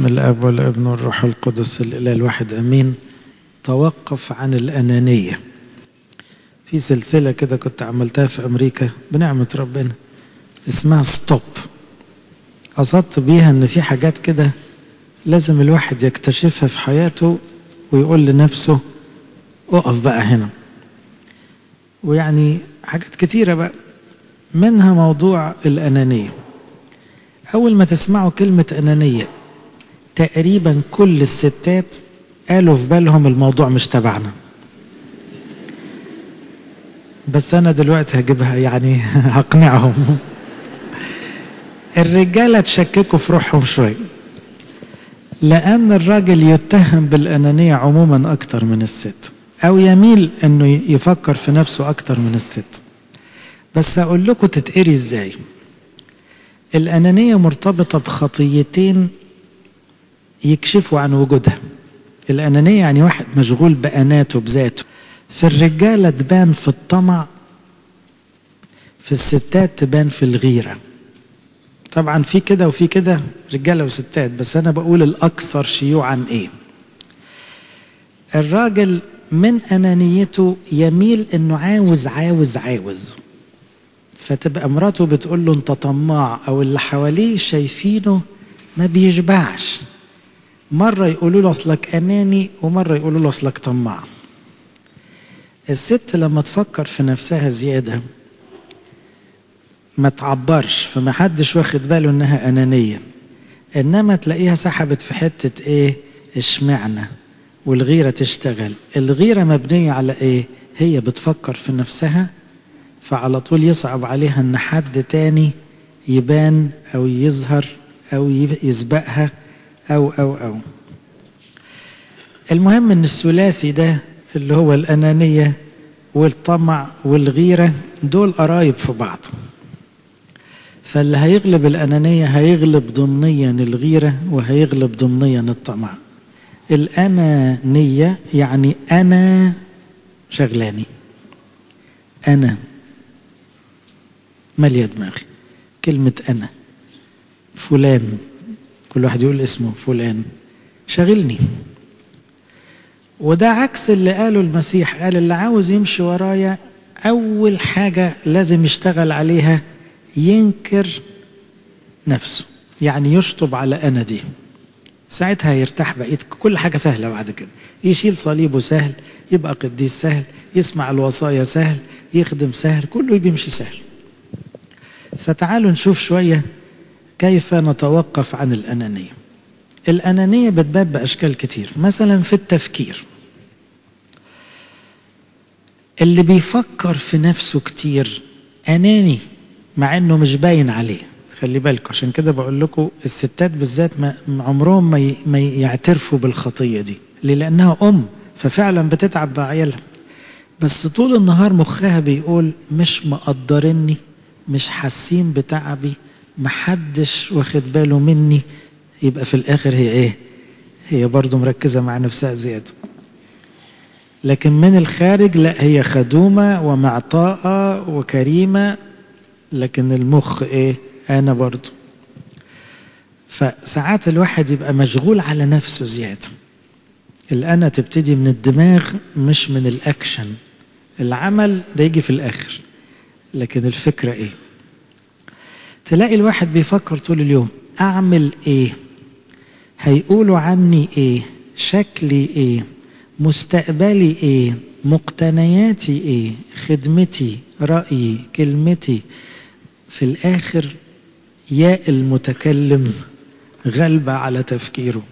باسم الاب والابن والروح القدس الاله الواحد امين توقف عن الانانيه في سلسله كده كنت عملتها في امريكا بنعمه ربنا اسمها ستوب قصدت بيها ان في حاجات كده لازم الواحد يكتشفها في حياته ويقول لنفسه اقف بقى هنا ويعني حاجات كتيرة بقى منها موضوع الأنانية أول ما تسمعوا كلمة أنانية تقريبا كل الستات قالوا في بالهم الموضوع مش تبعنا بس أنا دلوقتي هجيبها يعني هقنعهم الرجالة تشككوا في روحهم شوية لأن الراجل يتهم بالأنانية عموما أكتر من الست أو يميل أنه يفكر في نفسه أكتر من الست بس أقول لكم تتقري إزاي الأنانية مرتبطة بخطيتين يكشفوا عن وجودها الأنانية يعني واحد مشغول بأناته بذاته في الرجالة تبان في الطمع في الستات تبان في الغيرة طبعا في كده وفي كده رجالة وستات بس أنا بقول الأكثر شيوعا إيه الراجل من أنانيته يميل إنه عاوز عاوز عاوز فتبقى مراته بتقول له أنت طماع أو اللي حواليه شايفينه ما بيشبعش مرة يقولوا له أصلك أناني ومرة يقولوا له أصلك طماع الست لما تفكر في نفسها زيادة ما تعبرش فما حدش واخد باله انها انانيه انما تلاقيها سحبت في حته ايه اشمعنى والغيره تشتغل الغيره مبنيه على ايه هي بتفكر في نفسها فعلى طول يصعب عليها ان حد تاني يبان او يظهر او يسبقها او او او المهم ان الثلاثي ده اللي هو الانانيه والطمع والغيره دول قرايب في بعض فاللي هيغلب الأنانية هيغلب ضمنيا الغيرة وهيغلب ضمنيا الطمع الأنانية يعني أنا شغلاني أنا مالية دماغي كلمة أنا فلان كل واحد يقول اسمه فلان شغلني وده عكس اللي قاله المسيح قال اللي عاوز يمشي ورايا أول حاجة لازم يشتغل عليها ينكر نفسه يعني يشطب على أنا دي ساعتها يرتاح بقيت كل حاجة سهلة بعد كده يشيل صليبه سهل يبقى قديس سهل يسمع الوصايا سهل يخدم سهل كله بيمشي سهل فتعالوا نشوف شوية كيف نتوقف عن الأنانية الأنانية بتبات بأشكال كتير مثلا في التفكير اللي بيفكر في نفسه كتير أناني مع انه مش باين عليه خلي بالكم عشان كده بقول لكم الستات بالذات ما عمرهم ما ما يعترفوا بالخطيه دي ليه لانها ام ففعلا بتتعب بعيالها بس طول النهار مخها بيقول مش مقدرني مش حاسين بتعبي محدش واخد باله مني يبقى في الاخر هي ايه هي برضو مركزه مع نفسها زياده لكن من الخارج لا هي خدومه ومعطاءه وكريمه لكن المخ ايه انا برضو فساعات الواحد يبقى مشغول على نفسه زياده الانا تبتدي من الدماغ مش من الاكشن العمل ده يجي في الاخر لكن الفكره ايه تلاقي الواحد بيفكر طول اليوم اعمل ايه هيقولوا عني ايه شكلي ايه مستقبلي ايه مقتنياتي ايه خدمتي رايي كلمتي في الآخر ياء المتكلم غلبة على تفكيره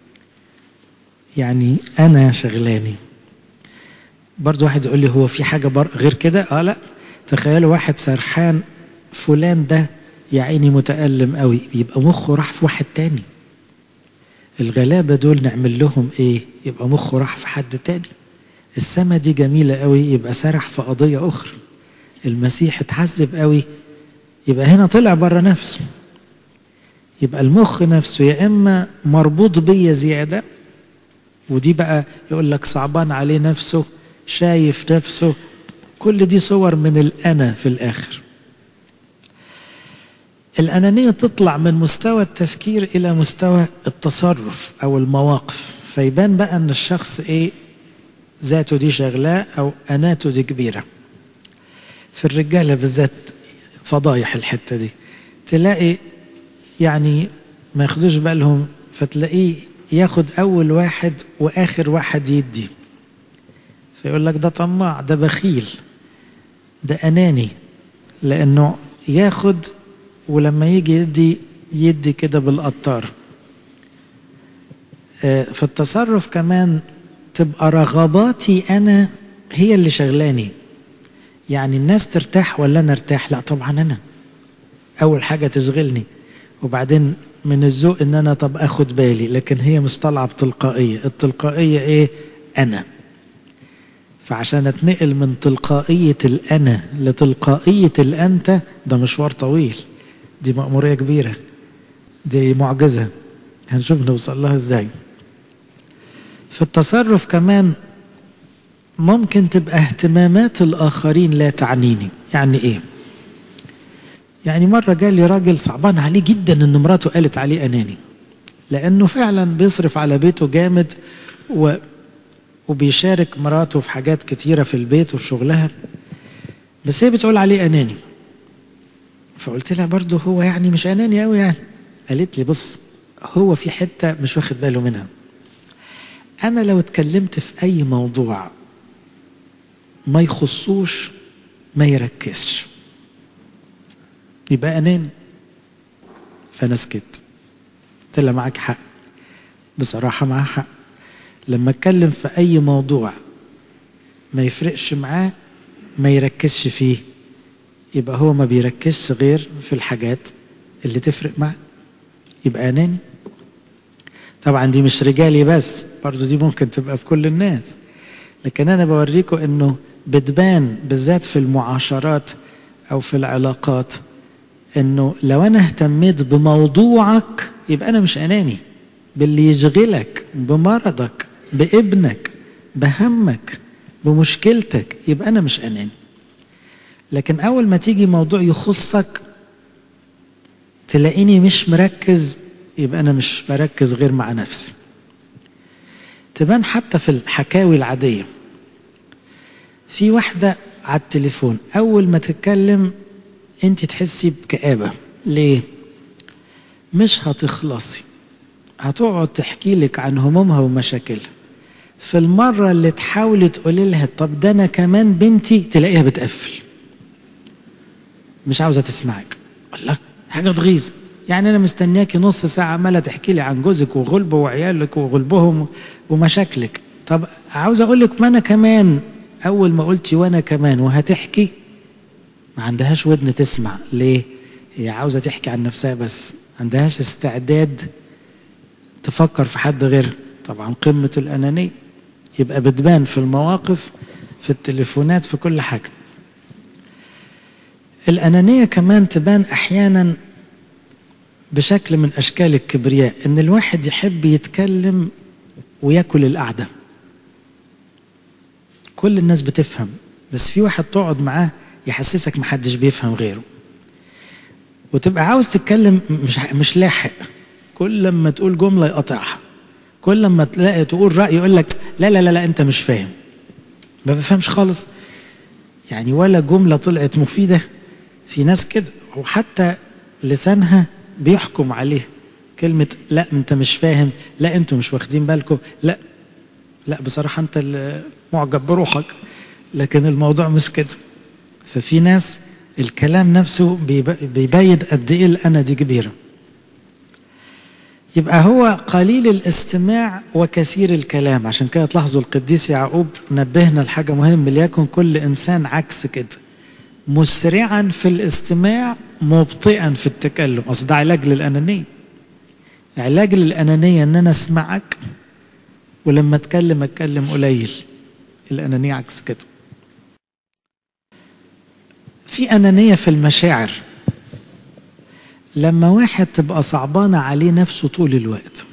يعني أنا شغلاني برضو واحد يقول لي هو في حاجة غير كده آه لا تخيلوا واحد سرحان فلان ده يا عيني متألم قوي يبقى مخه راح في واحد تاني الغلابة دول نعمل لهم ايه يبقى مخه راح في حد تاني السما دي جميلة قوي يبقى سرح في قضية أخرى المسيح اتعذب قوي يبقى هنا طلع بره نفسه يبقى المخ نفسه يا اما مربوط بيا زياده ودي بقى يقول لك صعبان عليه نفسه شايف نفسه كل دي صور من الانا في الاخر الأنانية تطلع من مستوى التفكير إلى مستوى التصرف أو المواقف فيبان بقى أن الشخص إيه ذاته دي شغلاه أو أناته دي كبيرة في الرجالة بالذات فضايح الحتة دي تلاقي يعني ما ياخدوش بالهم فتلاقيه ياخد أول واحد وآخر واحد يدي فيقول لك ده طماع ده بخيل ده أناني لأنه ياخد ولما يجي يدي يدي كده بالقطار في التصرف كمان تبقى رغباتي أنا هي اللي شغلاني يعني الناس ترتاح ولا أنا ارتاح لا طبعا أنا أول حاجة تشغلني وبعدين من الذوق ان انا طب اخد بالي لكن هي مش طالعه بتلقائيه التلقائيه ايه انا فعشان اتنقل من تلقائيه الانا لتلقائيه الانت ده مشوار طويل دي مأمورية كبيرة دي معجزة هنشوف نوصل لها ازاي في التصرف كمان ممكن تبقى اهتمامات الآخرين لا تعنيني يعني ايه يعني مرة جالي راجل صعبان عليه جدا ان مراته قالت عليه أناني لأنه فعلا بيصرف على بيته جامد و وبيشارك مراته في حاجات كتيرة في البيت وفي شغلها بس هي بتقول عليه أناني فقلت لها برضه هو يعني مش أناني أوي يعني قالت لي بص هو في حتة مش واخد باله منها أنا لو اتكلمت في أي موضوع ما يخصوش ما يركزش يبقى أناني فأنا سكت قلت لها معاك حق بصراحة معاه حق لما اتكلم في أي موضوع ما يفرقش معاه ما يركزش فيه يبقى هو ما بيركزش غير في الحاجات اللي تفرق معاه يبقى أناني طبعا دي مش رجالي بس برضو دي ممكن تبقى في كل الناس لكن أنا بوريكم أنه بتبان بالذات في المعاشرات أو في العلاقات أنه لو أنا اهتميت بموضوعك يبقى أنا مش أناني باللي يشغلك بمرضك بابنك بهمك بمشكلتك يبقى أنا مش أناني لكن أول ما تيجي موضوع يخصك تلاقيني مش مركز يبقى أنا مش بركز غير مع نفسي تبان حتى في الحكاوي العادية في واحدة على التليفون أول ما تتكلم أنت تحسي بكآبة ليه؟ مش هتخلصي هتقعد تحكي لك عن همومها ومشاكلها في المرة اللي تحاولي تقولي لها طب ده أنا كمان بنتي تلاقيها بتقفل مش عاوزة تسمعك الله حاجة تغيظ يعني أنا مستنياكي نص ساعة عمالة تحكي لي عن جوزك وغلبه وعيالك وغلبهم ومشاكلك طب عاوز أقول لك ما أنا كمان أول ما قلتي وأنا كمان وهتحكي ما عندهاش ودن تسمع ليه؟ هي عاوزة تحكي عن نفسها بس عندهاش استعداد تفكر في حد غيرها طبعا قمة الأنانية يبقى بتبان في المواقف في التليفونات في كل حاجة الأنانية كمان تبان أحيانا بشكل من أشكال الكبرياء إن الواحد يحب يتكلم وياكل القعدة كل الناس بتفهم بس في واحد تقعد معاه يحسسك محدش بيفهم غيره وتبقى عاوز تتكلم مش مش لاحق كل لما تقول جملة يقطعها كل لما تلاقي تقول رأي يقول لك لا لا لا لا أنت مش فاهم ما بفهمش خالص يعني ولا جملة طلعت مفيدة في ناس كده وحتى لسانها بيحكم عليه كلمة لا أنت مش فاهم لا أنتوا مش واخدين بالكم لا لا بصراحة أنت معجب بروحك لكن الموضوع مش كده ففي ناس الكلام نفسه بيبين قد ايه الانا دي كبيره يبقى هو قليل الاستماع وكثير الكلام عشان كده تلاحظوا القديس يعقوب نبهنا لحاجه مهمه ليكن كل انسان عكس كده مسرعا في الاستماع مبطئا في التكلم اصل ده علاج للانانيه علاج للانانيه ان انا اسمعك ولما اتكلم اتكلم قليل الانانيه عكس كده في أنانية في المشاعر لما واحد تبقى صعبانة عليه نفسه طول الوقت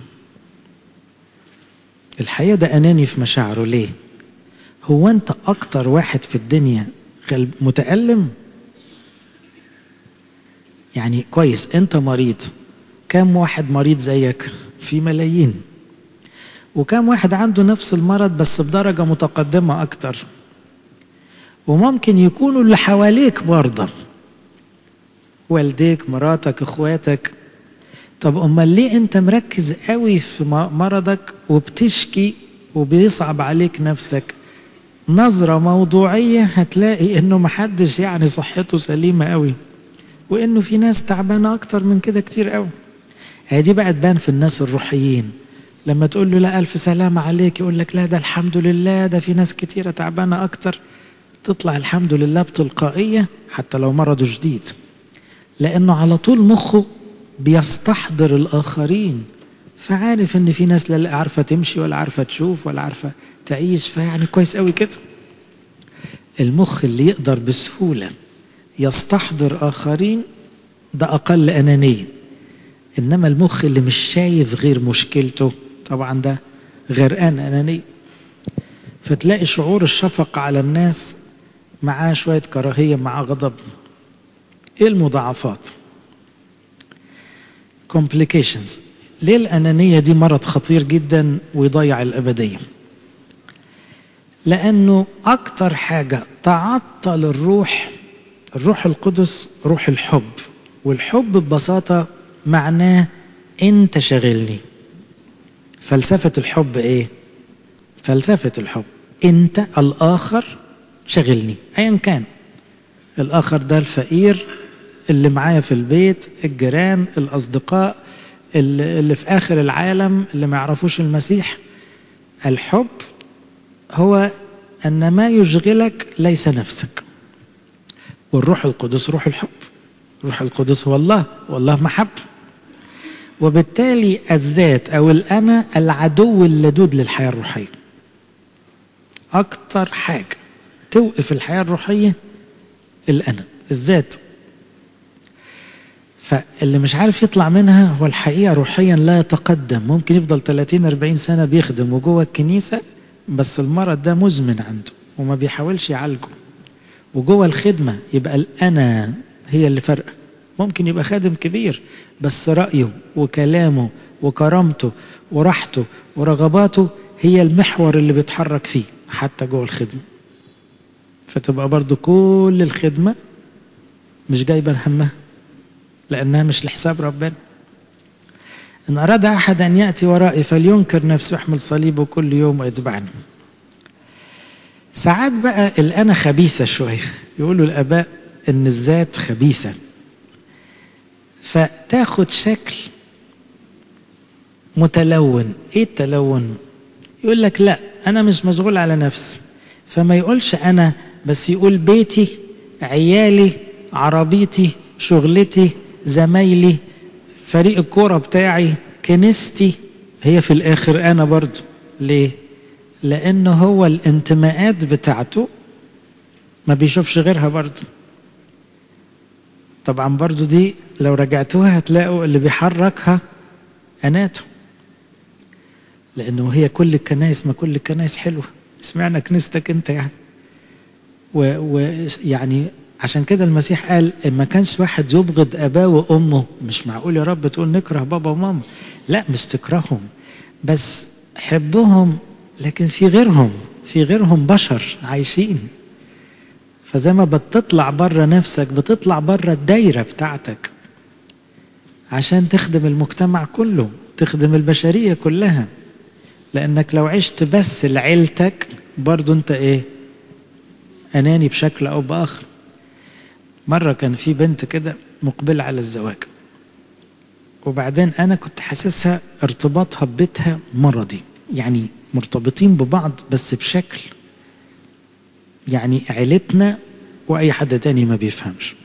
الحقيقة ده أناني في مشاعره ليه هو أنت أكتر واحد في الدنيا متألم يعني كويس انت مريض كم واحد مريض زيك في ملايين وكم واحد عنده نفس المرض بس بدرجة متقدمة أكتر وممكن يكونوا اللي حواليك برضه والديك مراتك اخواتك طب امال ليه انت مركز قوي في مرضك وبتشكي وبيصعب عليك نفسك نظرة موضوعية هتلاقي انه محدش يعني صحته سليمة قوي وانه في ناس تعبانة اكتر من كده كتير قوي هي دي بقى تبان في الناس الروحيين لما تقول له لا الف سلامة عليك يقول لك لا ده الحمد لله ده في ناس كتيرة تعبانة اكتر تطلع الحمد لله بتلقائية حتى لو مرضه شديد لانه على طول مخه بيستحضر الاخرين فعارف ان في ناس لا عارفه تمشي ولا عارفه تشوف ولا عارفه تعيش فيعني كويس قوي كده المخ اللي يقدر بسهوله يستحضر اخرين ده اقل انانيه انما المخ اللي مش شايف غير مشكلته طبعا ده غرقان انانيه فتلاقي شعور الشفقه على الناس معاه شويه كراهيه مع غضب ايه المضاعفات complications ليه الأنانية دي مرض خطير جدا ويضيع الأبدية لأنه أكتر حاجة تعطل الروح الروح القدس روح الحب والحب ببساطة معناه أنت شاغلني فلسفة الحب إيه؟ فلسفة الحب أنت الآخر شاغلني أيا كان الآخر ده الفقير اللي معايا في البيت الجيران الأصدقاء اللي في آخر العالم اللي ما يعرفوش المسيح الحب هو أن ما يشغلك ليس نفسك والروح القدس روح الحب روح القدس هو الله والله محب وبالتالي الذات أو الأنا العدو اللدود للحياة الروحية أكتر حاجة توقف الحياة الروحية الأنا الذات فاللي مش عارف يطلع منها هو الحقيقة روحيا لا يتقدم ممكن يفضل 30 40 سنة بيخدم وجوه الكنيسة بس المرض ده مزمن عنده وما بيحاولش يعالجه وجوه الخدمة يبقى الأنا هي اللي فرقة ممكن يبقى خادم كبير بس رأيه وكلامه وكرامته وراحته ورغباته هي المحور اللي بيتحرك فيه حتى جوه الخدمة فتبقى برضو كل الخدمة مش جايبة همها لأنها مش لحساب ربنا إن أراد أحد أن يأتي ورائي فلينكر نفسه يحمل صليبه كل يوم ويتبعني ساعات بقى الأنا خبيثة شوية يقولوا الآباء إن الذات خبيثة فتاخد شكل متلون إيه التلون يقول لك لا أنا مش مشغول على نفسي فما يقولش أنا بس يقول بيتي عيالي عربيتي شغلتي زمايلي فريق الكوره بتاعي كنيستي هي في الاخر انا برضو ليه لانه هو الانتماءات بتاعته ما بيشوفش غيرها برضو طبعا برضو دي لو رجعتوها هتلاقوا اللي بيحركها اناته لانه هي كل الكنائس ما كل الكنائس حلوه سمعنا كنيستك انت يعني ويعني عشان كده المسيح قال ما كانش واحد يبغض اباه وامه مش معقول يا رب تقول نكره بابا وماما لا مش تكرههم بس حبهم لكن في غيرهم في غيرهم بشر عايشين فزي ما بتطلع بره نفسك بتطلع بره الدايره بتاعتك عشان تخدم المجتمع كله تخدم البشريه كلها لانك لو عشت بس لعيلتك برضو انت ايه اناني بشكل او باخر مرة كان في بنت كده مقبلة على الزواج وبعدين أنا كنت حاسسها ارتباطها ببيتها مرضي يعني مرتبطين ببعض بس بشكل يعني عيلتنا وأي حد تاني ما بيفهمش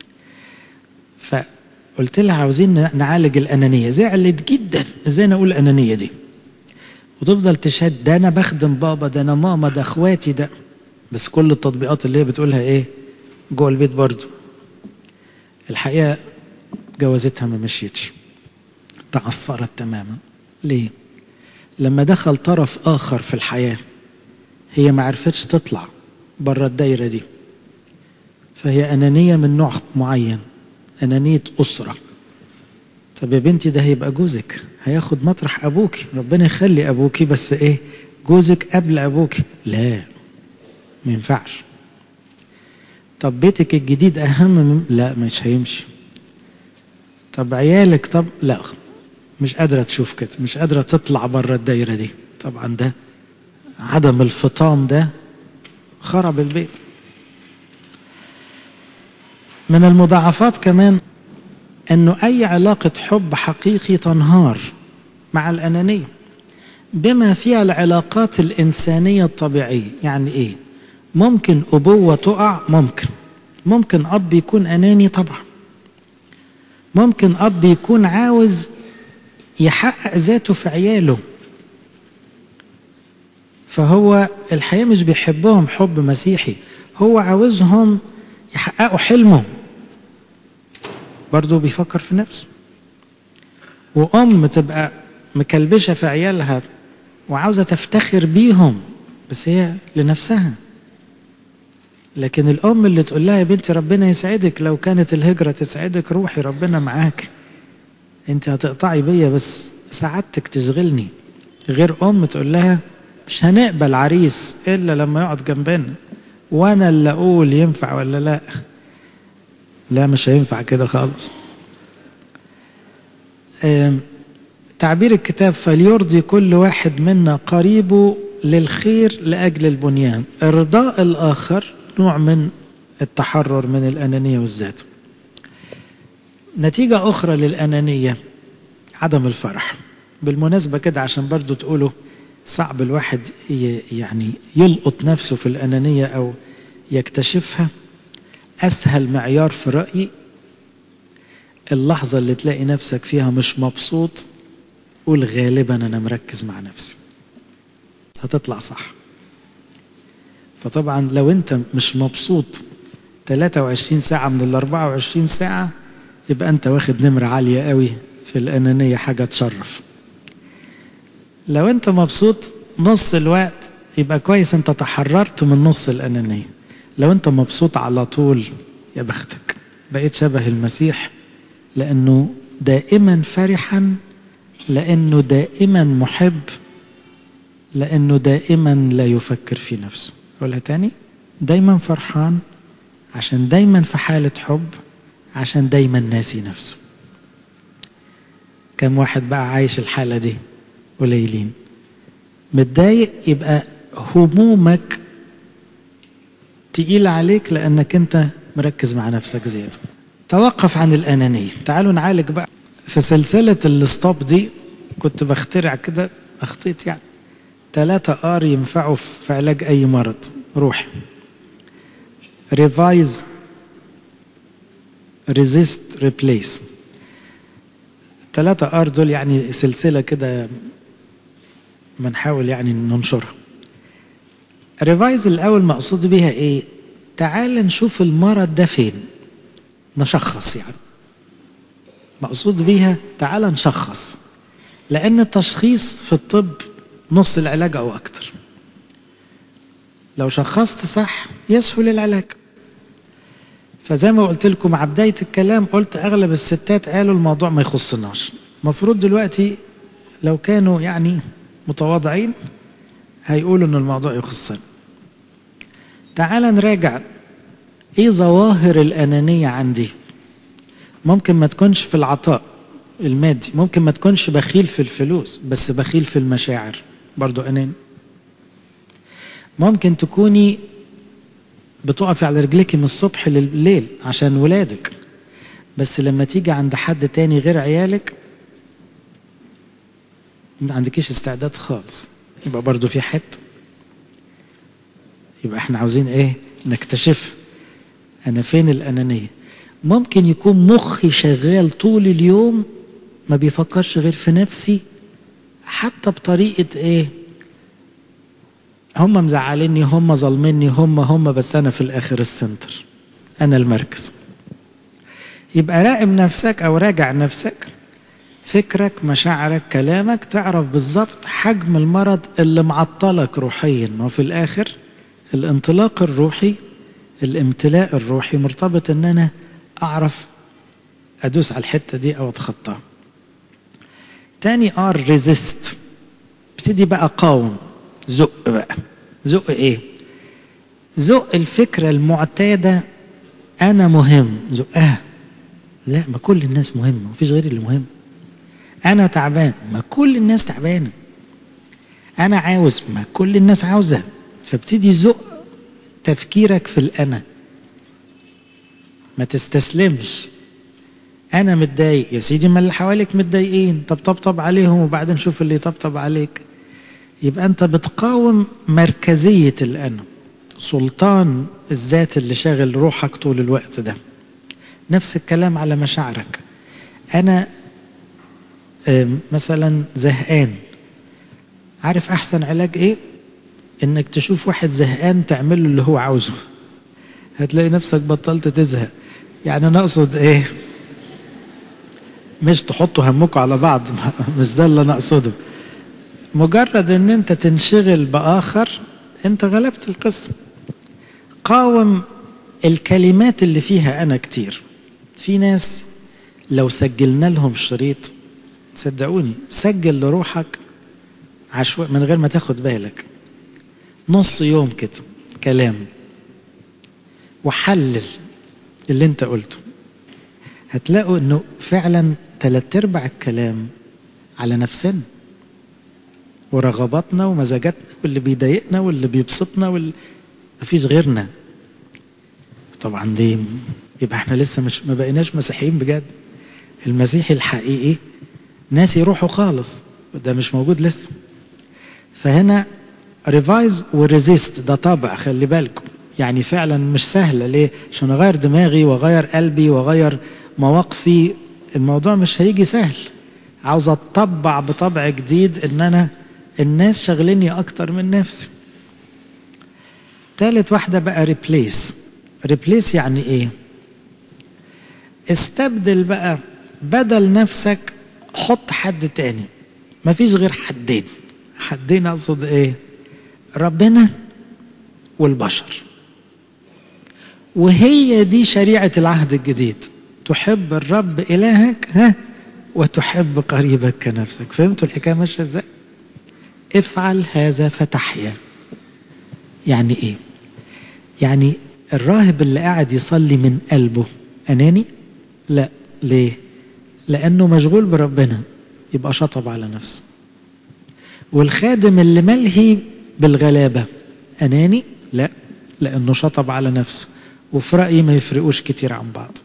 فقلت لها عاوزين نعالج الأنانية زعلت جدا ازاي أقول الأنانية دي وتفضل تشهد ده أنا بخدم بابا ده أنا ماما ده أخواتي ده بس كل التطبيقات اللي هي بتقولها إيه جوه البيت برضه الحقيقة جوازتها ما مشيتش تعثرت تماما ليه؟ لما دخل طرف آخر في الحياة هي ما عرفتش تطلع بره الدايرة دي فهي أنانية من نوع معين أنانية أسرة طب يا بنتي ده هيبقى جوزك هياخد مطرح أبوكي ربنا يخلي أبوكي بس إيه جوزك قبل أبوكي لا ما ينفعش طب بيتك الجديد أهم من لا مش هيمشي طب عيالك طب لا مش قادرة تشوف كده مش قادرة تطلع بره الدايرة دي طبعا ده عدم الفطام ده خرب البيت من المضاعفات كمان انه اي علاقة حب حقيقي تنهار مع الانانية بما فيها العلاقات الانسانية الطبيعية يعني ايه ممكن ابوة تقع ممكن ممكن اب يكون اناني طبعا ممكن اب يكون عاوز يحقق ذاته في عياله فهو الحقيقة مش بيحبهم حب مسيحي هو عاوزهم يحققوا حلمه برضه بيفكر في نفسه وأم تبقى مكلبشة في عيالها وعاوزة تفتخر بيهم بس هي لنفسها لكن الأم اللي تقول لها يا بنتي ربنا يسعدك لو كانت الهجرة تسعدك روحي ربنا معاك انت هتقطعي بيا بس سعادتك تشغلني غير أم تقول لها مش هنقبل عريس إلا لما يقعد جنبنا وأنا اللي أقول ينفع ولا لأ لا مش هينفع كده خالص تعبير الكتاب فليرضي كل واحد منا قريبه للخير لأجل البنيان إرضاء الآخر نوع من التحرر من الأنانية والذات نتيجة أخرى للأنانية عدم الفرح بالمناسبة كده عشان برضو تقولوا صعب الواحد يعني يلقط نفسه في الأنانية أو يكتشفها أسهل معيار في رأيي اللحظة اللي تلاقي نفسك فيها مش مبسوط قول غالبا أنا مركز مع نفسي هتطلع صح فطبعا لو أنت مش مبسوط 23 ساعة من ال 24 ساعة يبقى أنت واخد نمرة عالية قوي في الأنانية حاجة تشرف لو أنت مبسوط نص الوقت يبقى كويس أنت تحررت من نص الأنانية لو أنت مبسوط على طول يا بختك بقيت شبه المسيح لأنه دائما فرحا لأنه دائما محب لأنه دائما لا يفكر في نفسه أقولها تاني دايما فرحان عشان دايما في حالة حب عشان دايما ناسي نفسه كم واحد بقى عايش الحالة دي قليلين متضايق يبقى همومك تقيل عليك لأنك أنت مركز مع نفسك زيادة توقف عن الأنانية تعالوا نعالج بقى في سلسلة الستوب دي كنت بخترع كده أخطيت يعني ثلاثة آر ينفعوا في علاج أي مرض روحي ريفايز ريزيست ريبليس ثلاثة آر دول يعني سلسلة كده بنحاول يعني ننشرها ريفايز الأول مقصود بيها إيه؟ تعال نشوف المرض ده فين نشخص يعني مقصود بيها تعال نشخص لأن التشخيص في الطب نص العلاج أو أكتر لو شخصت صح يسهل العلاج فزي ما قلت لكم مع بداية الكلام قلت أغلب الستات قالوا الموضوع ما يخصناش المفروض دلوقتي لو كانوا يعني متواضعين هيقولوا ان الموضوع يخصنا تعال نراجع ايه ظواهر الانانيه عندي ممكن ما تكونش في العطاء المادي ممكن ما تكونش بخيل في الفلوس بس بخيل في المشاعر برضو اناني ممكن تكوني بتقفي على رجلك من الصبح لليل عشان ولادك بس لما تيجي عند حد تاني غير عيالك ما عندكيش استعداد خالص يبقى برضو في حته يبقى احنا عاوزين ايه نكتشف انا فين الانانيه ممكن يكون مخي شغال طول اليوم ما بيفكرش غير في نفسي حتى بطريقه ايه هم مزعليني هم ظالميني هم هم بس انا في الاخر السنتر انا المركز يبقى راقب نفسك او راجع نفسك فكرك مشاعرك كلامك تعرف بالظبط حجم المرض اللي معطلك روحيا وفي الاخر الانطلاق الروحي الامتلاء الروحي مرتبط ان انا اعرف ادوس على الحته دي او اتخطاها تاني ار ريزيست ابتدي بقى قاوم زق بقى زق ايه زق الفكره المعتاده انا مهم زقها لا ما كل الناس مهمه مفيش غير اللي مهم انا تعبان ما كل الناس تعبانه انا عاوز ما كل الناس عاوزه فابتدي زق تفكيرك في الانا ما تستسلمش انا متضايق يا سيدي ما اللي حواليك متضايقين طب طبطب عليهم وبعدين شوف اللي يطبطب عليك يبقى انت بتقاوم مركزيه الانا سلطان الذات اللي شاغل روحك طول الوقت ده نفس الكلام على مشاعرك انا مثلا زهقان عارف احسن علاج ايه انك تشوف واحد زهقان تعمل له اللي هو عاوزه هتلاقي نفسك بطلت تزهق يعني انا اقصد ايه مش تحطوا همكم على بعض مش ده اللي انا اقصده مجرد ان انت تنشغل باخر انت غلبت القصه قاوم الكلمات اللي فيها انا كتير في ناس لو سجلنا لهم شريط صدقوني سجل لروحك عشوائي من غير ما تاخد بالك نص يوم كده كلام وحلل اللي انت قلته هتلاقوا انه فعلا تلات ارباع الكلام على نفسنا ورغباتنا ومزاجاتنا واللي بيضايقنا واللي بيبسطنا واللي مفيش غيرنا طبعا دي يبقى احنا لسه مش ما بقيناش مسيحيين بجد المسيحي الحقيقي ناس يروحوا خالص ده مش موجود لسه فهنا ريفايز وريزيست ده طبع خلي بالكم يعني فعلا مش سهلة ليه عشان اغير دماغي واغير قلبي واغير مواقفي الموضوع مش هيجي سهل عاوز اتطبع بطبع جديد ان انا الناس شغلني اكتر من نفسي تالت واحدة بقى ريبليس ريبليس يعني ايه استبدل بقى بدل نفسك حط حد تاني مفيش غير حدين حدين اقصد ايه ربنا والبشر وهي دي شريعة العهد الجديد تحب الرب إلهك ها وتحب قريبك كنفسك فهمتوا الحكاية ماشية ازاي افعل هذا فتحيا يعني ايه يعني الراهب اللي قاعد يصلي من قلبه أناني لا ليه لأنه مشغول بربنا يبقى شطب على نفسه والخادم اللي ملهي بالغلابة أناني لا لأنه شطب على نفسه وفي رأيي ما يفرقوش كتير عن بعض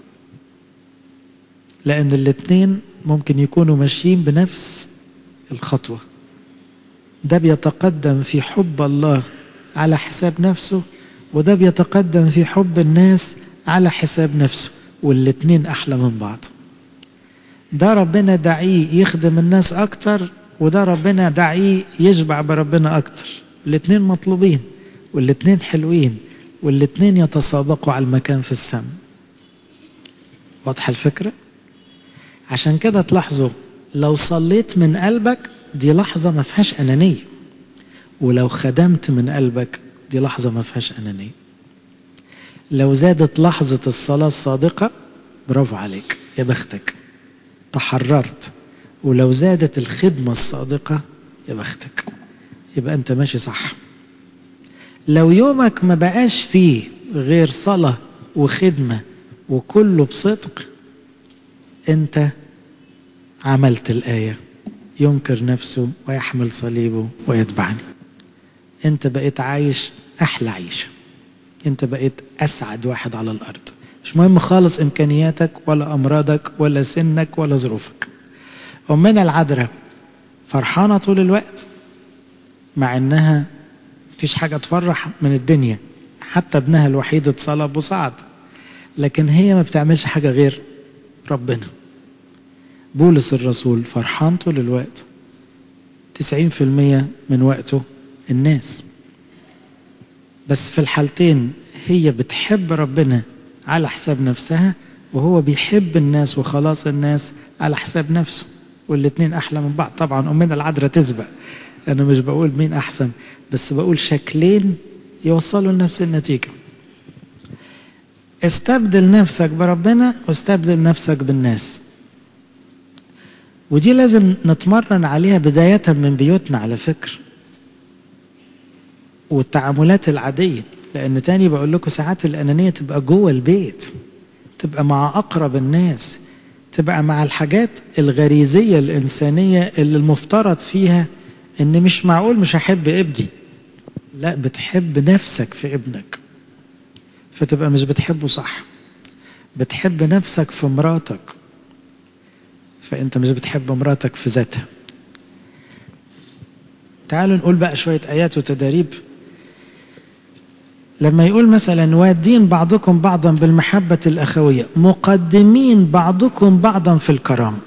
لأن الاتنين ممكن يكونوا ماشيين بنفس الخطوة ده بيتقدم في حب الله على حساب نفسه وده بيتقدم في حب الناس على حساب نفسه والاتنين أحلى من بعض ده ربنا دعيه يخدم الناس أكتر وده ربنا دعيه يشبع بربنا أكتر الاتنين مطلوبين والاتنين حلوين والاتنين يتسابقوا على المكان في السماء واضحة الفكرة؟ عشان كده تلاحظوا لو صليت من قلبك دي لحظة ما فيهاش أنانية ولو خدمت من قلبك دي لحظة ما فيهاش أنانية لو زادت لحظة الصلاة الصادقة برافو عليك يا بختك تحررت ولو زادت الخدمة الصادقة يا بختك يبقى أنت ماشي صح لو يومك ما بقاش فيه غير صلاة وخدمة وكله بصدق أنت عملت الآية ينكر نفسه ويحمل صليبه ويتبعني أنت بقيت عايش أحلى عيشة أنت بقيت أسعد واحد على الأرض مش مهم خالص إمكانياتك ولا أمراضك ولا سنك ولا ظروفك أمنا العذراء فرحانة طول الوقت مع إنها مفيش حاجة تفرح من الدنيا حتى ابنها الوحيد اتصلب وصعد لكن هي ما بتعملش حاجة غير ربنا بولس الرسول فرحان طول الوقت تسعين في المية من وقته الناس بس في الحالتين هي بتحب ربنا على حساب نفسها وهو بيحب الناس وخلاص الناس على حساب نفسه والاتنين أحلى من بعض طبعا أمنا العذراء تسبق أنا مش بقول مين أحسن بس بقول شكلين يوصلوا لنفس النتيجة استبدل نفسك بربنا واستبدل نفسك بالناس ودي لازم نتمرن عليها بداية من بيوتنا على فكرة والتعاملات العادية لأن تاني بقول لكم ساعات الأنانية تبقى جوه البيت تبقى مع أقرب الناس تبقى مع الحاجات الغريزية الإنسانية اللي المفترض فيها إن مش معقول مش هحب ابني لا بتحب نفسك في ابنك فتبقى مش بتحبه صح بتحب نفسك في مراتك فانت مش بتحب مراتك في ذاتها تعالوا نقول بقى شوية آيات وتداريب لما يقول مثلا وادين بعضكم بعضا بالمحبة الأخوية مقدمين بعضكم بعضا في الكرامة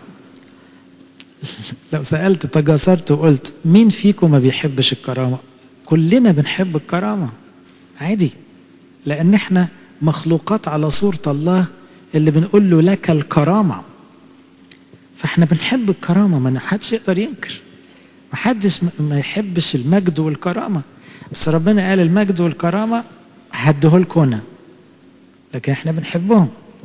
لو سألت تجاسرت وقلت مين فيكم ما بيحبش الكرامة كلنا بنحب الكرامة عادي لأن احنا مخلوقات على صورة الله اللي بنقول له لك الكرامة فاحنا بنحب الكرامة ما حدش يقدر ينكر ما حدش ما يحبش المجد والكرامة بس ربنا قال المجد والكرامة هديه انا لكن احنا بنحبهم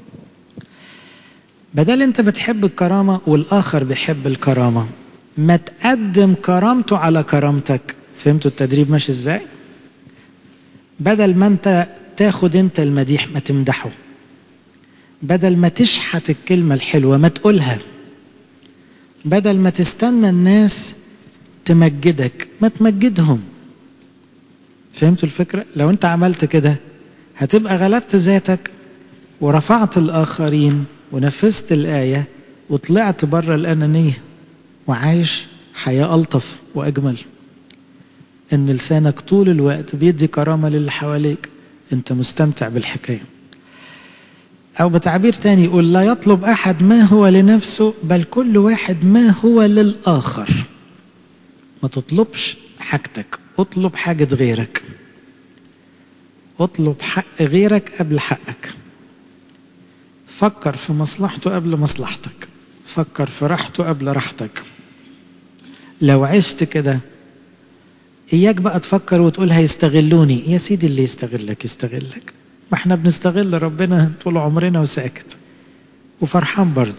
بدل انت بتحب الكرامة والآخر بيحب الكرامة ما تقدم كرامته على كرامتك فهمتوا التدريب ماشي ازاي بدل ما انت تاخد انت المديح ما تمدحه بدل ما تشحت الكلمة الحلوة ما تقولها بدل ما تستنى الناس تمجدك ما تمجدهم فهمتوا الفكرة؟ لو انت عملت كده هتبقى غلبت ذاتك ورفعت الآخرين ونفذت الآية وطلعت بره الأنانية وعايش حياة ألطف وأجمل إن لسانك طول الوقت بيدي كرامة للي حواليك أنت مستمتع بالحكاية أو بتعبير تاني يقول لا يطلب أحد ما هو لنفسه بل كل واحد ما هو للآخر ما تطلبش حاجتك اطلب حاجة غيرك اطلب حق غيرك قبل حقك فكر في مصلحته قبل مصلحتك فكر في راحته قبل راحتك لو عشت كده اياك بقى تفكر وتقول هيستغلوني يا سيدي اللي يستغلك يستغلك ما احنا بنستغل ربنا طول عمرنا وساكت وفرحان برضه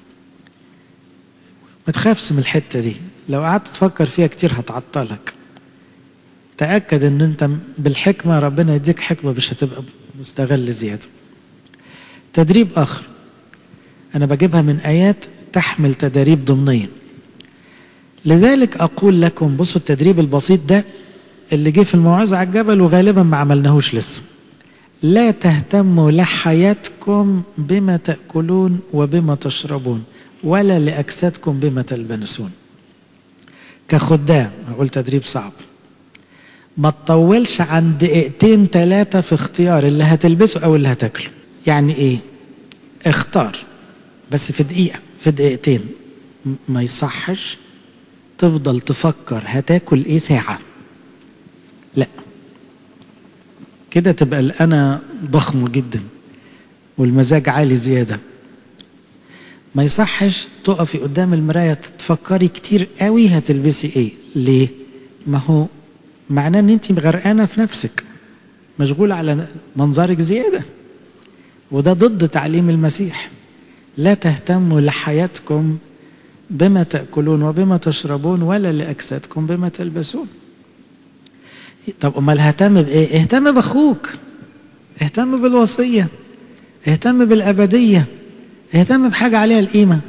ما تخافش من الحتة دي لو قعدت تفكر فيها كتير هتعطلك تأكد ان انت بالحكمة ربنا يديك حكمة مش هتبقى مستغل زيادة تدريب آخر أنا بجيبها من آيات تحمل تدريب ضمنيا لذلك أقول لكم بصوا التدريب البسيط ده اللي جه في الموعظة على الجبل وغالبا ما عملناهوش لسه لا تهتموا لحياتكم بما تأكلون وبما تشربون ولا لأجسادكم بما تلبسون كخدام أقول تدريب صعب ما تطولش عن دقيقتين ثلاثة في اختيار اللي هتلبسه أو اللي هتاكله يعني إيه اختار بس في دقيقة في دقيقتين ما يصحش تفضل تفكر هتاكل ايه ساعة لا كده تبقى الأنا ضخم جدا والمزاج عالي زيادة ما يصحش تقفي قدام المراية تفكري كتير قوي هتلبسي ايه ليه ما هو معناه ان انت غرقانة في نفسك مشغولة على منظرك زيادة وده ضد تعليم المسيح لا تهتموا لحياتكم بما تأكلون وبما تشربون ولا لأجسادكم بما تلبسون طب أمال اهتم بإيه؟ اهتم بأخوك اهتم بالوصية اهتم بالأبدية اهتم بحاجة عليها القيمة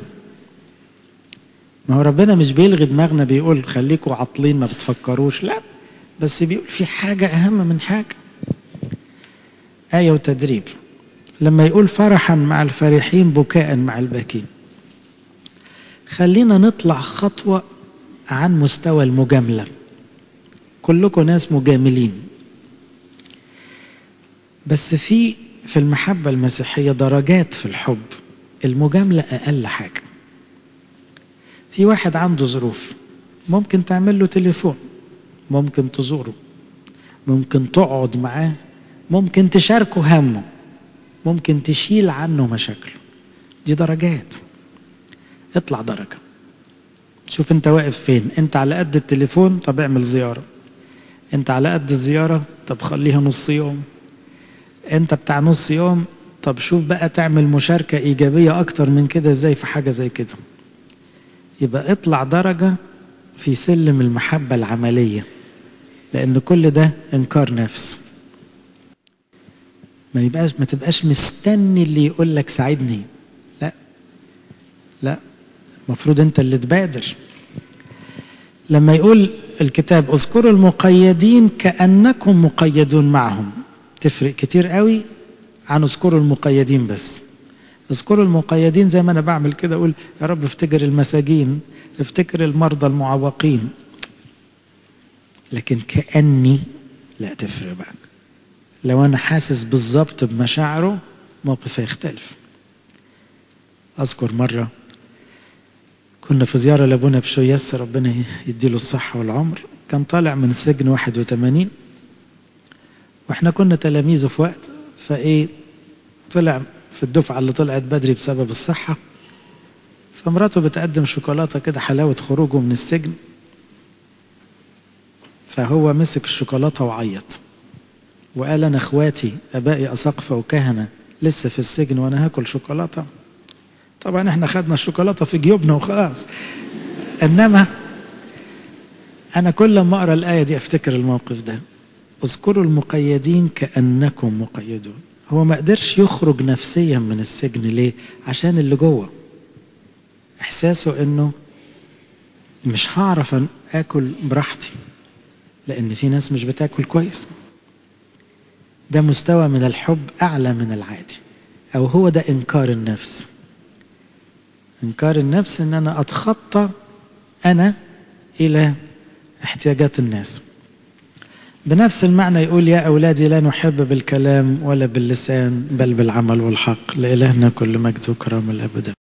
ما هو ربنا مش بيلغي دماغنا بيقول خليكوا عاطلين ما بتفكروش لا بس بيقول في حاجة أهم من حاجة آية وتدريب لما يقول فرحا مع الفرحين بكاء مع الباكين خلينا نطلع خطوة عن مستوى المجاملة كلكم ناس مجاملين بس في في المحبة المسيحية درجات في الحب المجاملة أقل حاجة في واحد عنده ظروف ممكن تعمل له تليفون ممكن تزوره ممكن تقعد معاه ممكن تشاركه همه ممكن تشيل عنه مشاكله دي درجات اطلع درجة شوف انت واقف فين انت على قد التليفون طب اعمل زيارة انت على قد الزيارة طب خليها نص يوم انت بتاع نص يوم طب شوف بقى تعمل مشاركة إيجابية أكتر من كده إزاي في حاجة زي كده يبقى اطلع درجة في سلم المحبة العملية لأن كل ده إنكار نفس ما يبقاش ما تبقاش مستني اللي يقول لك ساعدني لا لا المفروض انت اللي تبادر لما يقول الكتاب اذكروا المقيدين كانكم مقيدون معهم تفرق كتير قوي عن اذكروا المقيدين بس اذكروا المقيدين زي ما انا بعمل كده اقول يا رب افتكر المساجين افتكر المرضى المعوقين لكن كاني لا تفرق بقى لو انا حاسس بالظبط بمشاعره موقفه يختلف اذكر مره كنا في زياره لابونا بشويس ربنا يديله الصحه والعمر كان طالع من سجن 81 واحنا كنا تلاميذه في وقت فايه طلع في الدفعه اللي طلعت بدري بسبب الصحه فمراته بتقدم شوكولاته كده حلاوه خروجه من السجن فهو مسك الشوكولاته وعيط وقال انا اخواتي ابائي اساقفه وكهنه لسه في السجن وانا هاكل شوكولاته طبعا احنا خدنا الشوكولاته في جيوبنا وخلاص انما انا كل ما اقرا الايه دي افتكر الموقف ده اذكروا المقيدين كانكم مقيدون هو ما قدرش يخرج نفسيا من السجن ليه عشان اللي جوه احساسه انه مش هعرف اكل براحتي لان في ناس مش بتاكل كويس ده مستوى من الحب اعلى من العادي او هو ده انكار النفس انكار النفس ان انا اتخطى انا الى احتياجات الناس بنفس المعنى يقول يا اولادي لا نحب بالكلام ولا باللسان بل بالعمل والحق لالهنا كل مجد وكرام الابد